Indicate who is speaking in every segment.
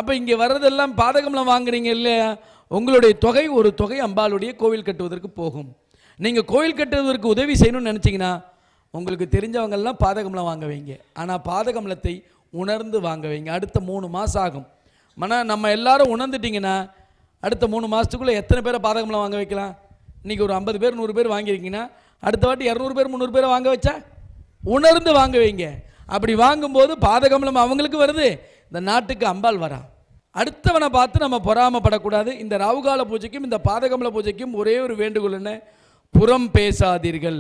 Speaker 1: அப்போ இங்கே வர்றதெல்லாம் பாதகம்லாம் வாங்குறீங்க இல்லையா உங்களுடைய தொகை ஒரு தொகை அம்பாளுடைய கோவில் கட்டுவதற்கு போகும் நீங்கள் கோவில் கட்டுவதற்கு உதவி செய்யணும்னு நினச்சிங்கன்னா உங்களுக்கு தெரிஞ்சவங்கெல்லாம் பாதகம்லாம் வாங்க வைங்க ஆனால் பாதகம்லத்தை உணர்ந்து வாங்க வைங்க அடுத்த மூணு மாதம் ஆகும் ஆனால் நம்ம எல்லாரும் உணர்ந்துட்டிங்கன்னா அடுத்த மூணு மாதத்துக்குள்ளே எத்தனை பேரை பாதகம்லாம் வாங்க வைக்கலாம் இன்றைக்கி ஒரு ஐம்பது பேர் நூறு பேர் வாங்கியிருக்கீங்கன்னா அடுத்த வாட்டி இரநூறு பேர் முந்நூறு பேரை வாங்க வச்சா உணர்ந்து வாங்க வைங்க அப்படி வாங்கும்போது பாதகமலம் அவங்களுக்கு வருது இந்த நாட்டுக்கு அம்பாள் வரா அடுத்தவனை பார்த்து நம்ம பொறாமப்படக்கூடாது இந்த ராவுகால பூஜைக்கும் இந்த பாதகமல பூஜைக்கும் ஒரே ஒரு வேண்டுகோள் என்ன புறம் பேசாதீர்கள்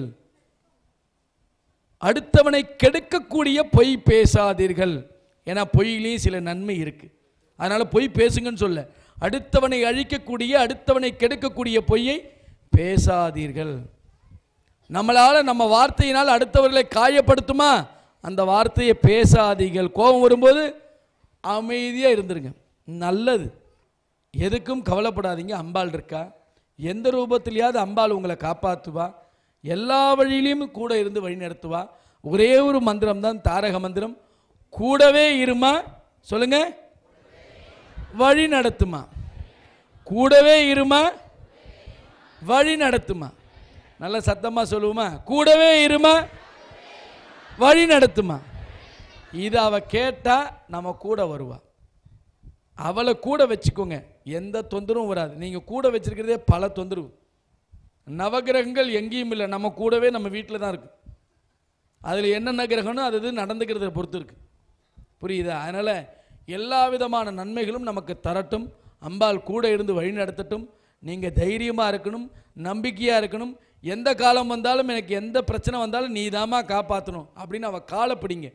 Speaker 1: அடுத்தவனை கெடுக்கக்கூடிய பொய் பேசாதீர்கள் ஏன்னா பொய்யிலையும் சில நன்மை இருக்கு அதனால பொய் பேசுங்கன்னு சொல்ல அடுத்தவனை அழிக்கக்கூடிய அடுத்தவனை கெடுக்கக்கூடிய பொய்யை பேசாதீர்கள் நம்மளால நம்ம வார்த்தையினால் அடுத்தவர்களை காயப்படுத்துமா அந்த வார்த்தையை பேசாதீர்கள் கோபம் வரும்போது அமைதியாக இருந்துருங்க நல்லது எதுக்கும் கவலைப்படாதீங்க அம்பாள் இருக்கா எந்த ரூபத்திலையாவது அம்பாள் உங்களை காப்பாற்றுவா எல்லா வழியிலையும் கூட இருந்து வழி நடத்துவா ஒரே ஒரு மந்திரம் தான் தாரக மந்திரம் கூடவே இருமா சொல்லுங்க வழி நடத்துமா கூடவே இருமா வழி நடத்துமா நல்ல சத்தமாக சொல்லுவோமா கூடவே இருமா வழி நடத்துமா இது அவ கேட்டா நம்ம கூட வருவா அவளை கூட வச்சுக்கோங்க எந்த தொந்தரவும் வராது நீங்கள் கூட வச்சிருக்கிறதே பல தொந்தரவு நவகிரகங்கள் எங்கேயும் இல்லை நம்ம கூடவே நம்ம வீட்டில் தான் இருக்கு அதில் என்னென்ன கிரகம்னு அது இது நடந்துக்கிறத பொறுத்து இருக்கு புரியுதா அதனால் எல்லா விதமான நன்மைகளும் நமக்கு தரட்டும் அம்பாள் கூட இருந்து வழி நடத்தட்டும் நீங்கள் தைரியமாக இருக்கணும் நம்பிக்கையாக இருக்கணும் எந்த காலம் வந்தாலும் எனக்கு எந்த பிரச்சனை வந்தாலும் நீ தாமா காப்பாற்றணும் அப்படின்னு அவள் காலை பிடிங்க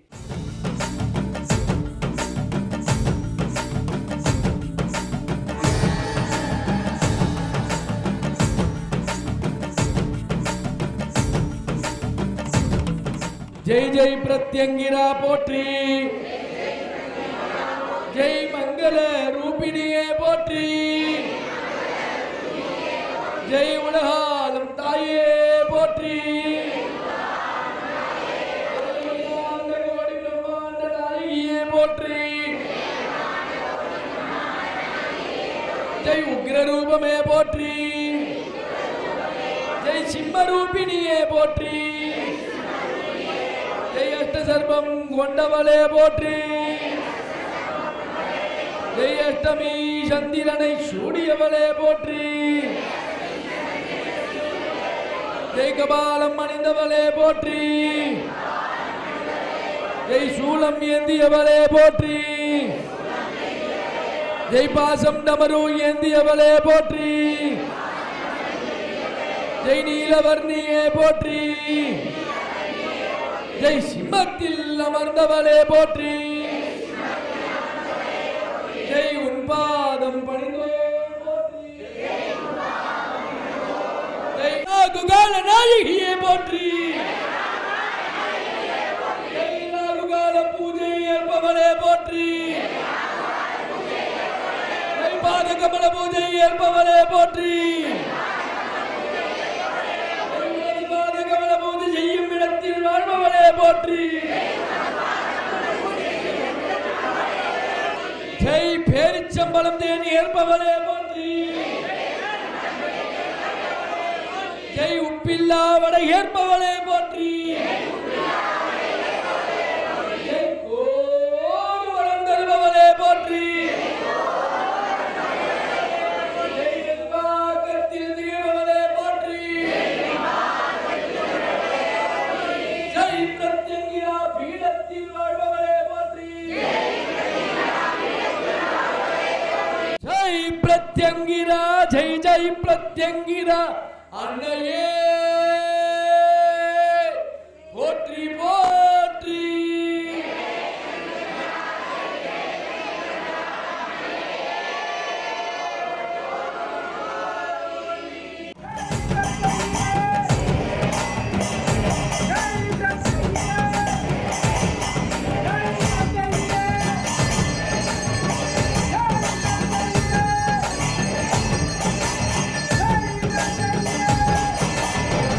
Speaker 1: ஜெய் ஜெய் பிரத்யங்கிரா போற்றி ஜெய் மங்கள ரூபிணியே போற்றி ஜெய் உலகாலும் தாயே போற்றி அகிலாண்ட கோடி பிரம்மாண்ட நாயகியே போற்றி ஜெய் உக்ரரூபமே போற்றி ஜெய் சிம்மரூபிணியே போற்றி ஜெய் அஷ்டசர்பம் கொண்டவளே போற்றி ஜெய் அஷ்டமி சந்திரனை சூடியவளே போற்றி ஜெய் கபாலம் அணிந்தவளே போற்றி ஜெய் சூலம் ஏந்தியவளே போற்றி ஜெய் பாசம் டமரு ஏந்தியவளே போற்றி ஜெய் நீலவர்ணியே போற்றி ஜெய் சிம்மத்தில் அமர்ந்தவளே போற்றி ஜெய் உன் பாதம் பணிந்தோம் போற்றி ஜெய் நாகுகால நாயகியே போற்றி ஜெய் நாகுகால பூஜை ஏற்பவளே போற்றி ஜெய் பாதகமல பூஜை ஏற்பவளே போற்றி ஜெய் பாதகமல பூஜை செய்யும் இடத்தில் வாழ்பவளே போற்றி ஜெய் பேரிச்சம்பளம் தேனி ஏற்பவளே போற்றி ஜெய் உப்பில்லா வடை ஏற்பவளே போற்றி ஜெய் கோடி வரம் தருபவளே போற்றி ஜெய் நிர்வாகத்தில் திகழ்பவளே போற்றி ஜெய் பிரத்யங்கிரா பீடத்தில் வாழ்பவளே போற்றி ஜெய் பிரத்யங்கிரா ஜெய் ஜெய் பிரத்யங்கிரா அன்னையே போற்றி போற்றி
Speaker 2: Hey!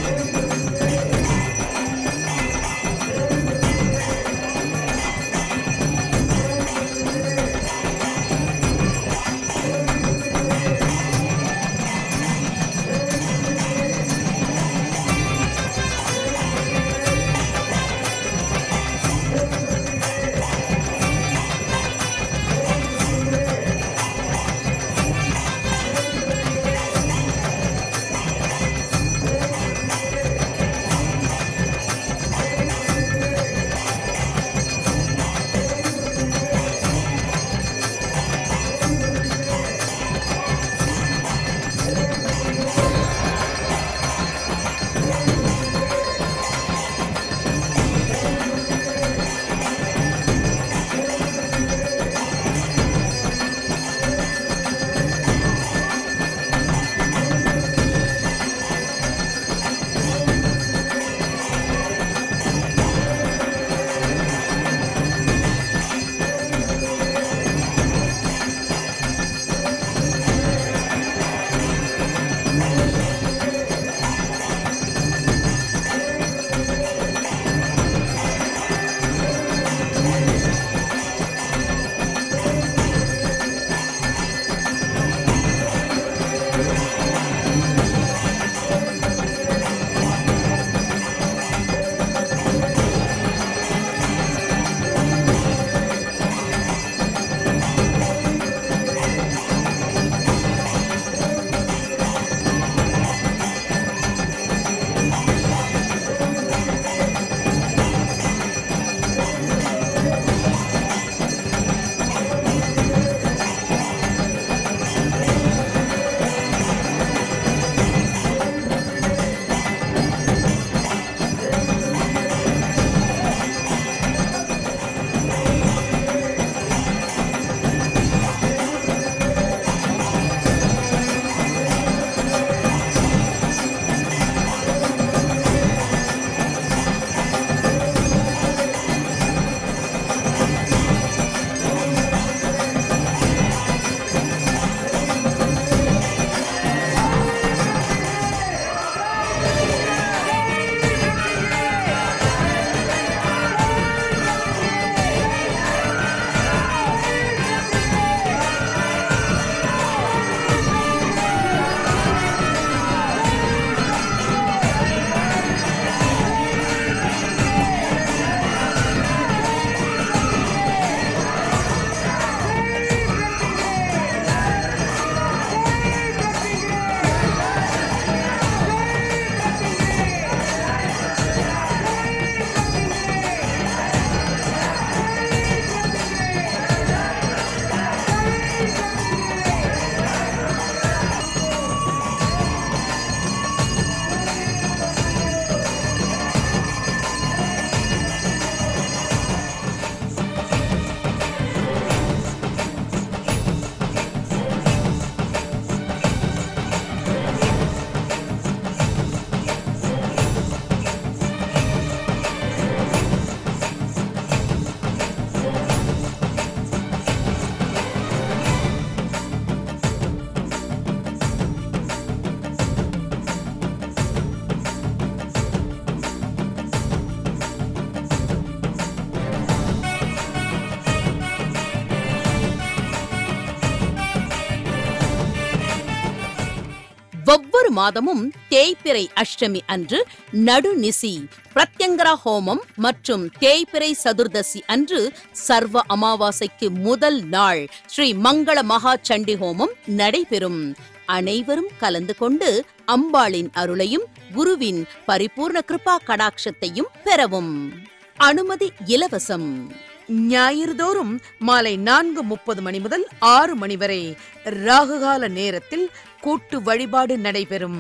Speaker 2: ஒவ்வொரு மாதமும் தேய்பிறை அஷ்டமி அன்று நடுநிசி பிரத்யங்கரா ஹோமம் மற்றும் தேய்பிறை சதுர்தசி அன்று சர்வ அமாவாசைக்கு முதல் நாள் ஸ்ரீ மங்கள மகா சண்டி ஹோமம் நடைபெறும் அனைவரும் கலந்து கொண்டு அம்பாளின் அருளையும் குருவின் பரிபூர்ண கிருபா கடாட்சத்தையும் பெறவும் அனுமதி இலவசம் ஞாயிறுதோறும் மாலை நான்கு முப்பது மணி முதல் ஆறு மணி வரை ராகுகால நேரத்தில் கூட்டு வழிபாடு நடைபெறும்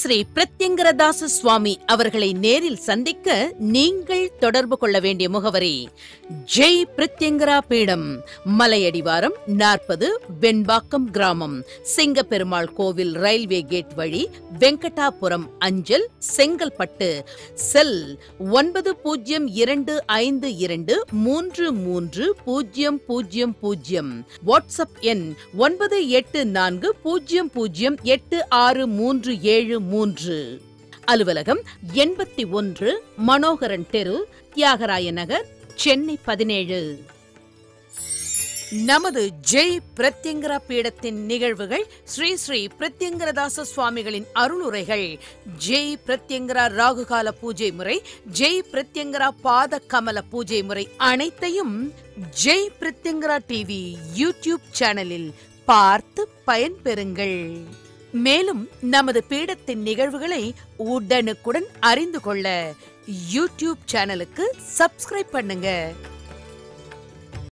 Speaker 2: ஸ்ரீ பிரத்யங்கரதாச சுவாமி அவர்களை நேரில் சந்திக்க நீங்கள் தொடர்பு கொள்ள வேண்டிய முகவரி ஜெய் பிரத்யங்கரா பீடம் மலையடிவாரம் நாற்பது வெண்பாக்கம் கிராமம் சிங்கப்பெருமாள் கோவில் ரயில்வே கேட் வழி வெங்கடாபுரம் அஞ்சல் செங்கல்பட்டு செல் ஒன்பது பூஜ்ஜியம் இரண்டு ஐந்து இரண்டு மூன்று மூன்று பூஜ்ஜியம் பூஜ்ஜியம் பூஜ்ஜியம் வாட்ஸ்அப் எண் ஒன்பது எட்டு நான்கு பூஜ்ஜியம் பூஜ்ஜியம் எட்டு ஆறு மூன்று ஏழு மூன்று அலுவலகம் எண்பத்தி ஒன்று மனோகரன் தெரு தியாகராய நகர் சென்னை பதினேழு நமது ஜெய் பிரத்யங்கரா பீடத்தின் நிகழ்வுகள் ஸ்ரீ ஸ்ரீ பிரத்யங்கரதாச சுவாமிகளின் அருளுரைகள் ஜெய் பிரத்யங்கரா ராகுகால பூஜை முறை ஜெய் பிரத்யங்கரா பாத கமல பூஜை முறை அனைத்தையும் ஜெய் பிரத்யங்கரா டிவி யூடியூப் சேனலில் பார்த்து பயன்பெறுங்கள் மேலும் நமது பீடத்தின் நிகழ்வுகளை உடனுக்குடன் அறிந்து கொள்ள யூடியூப் சேனலுக்கு சப்ஸ்கிரைப் பண்ணுங்க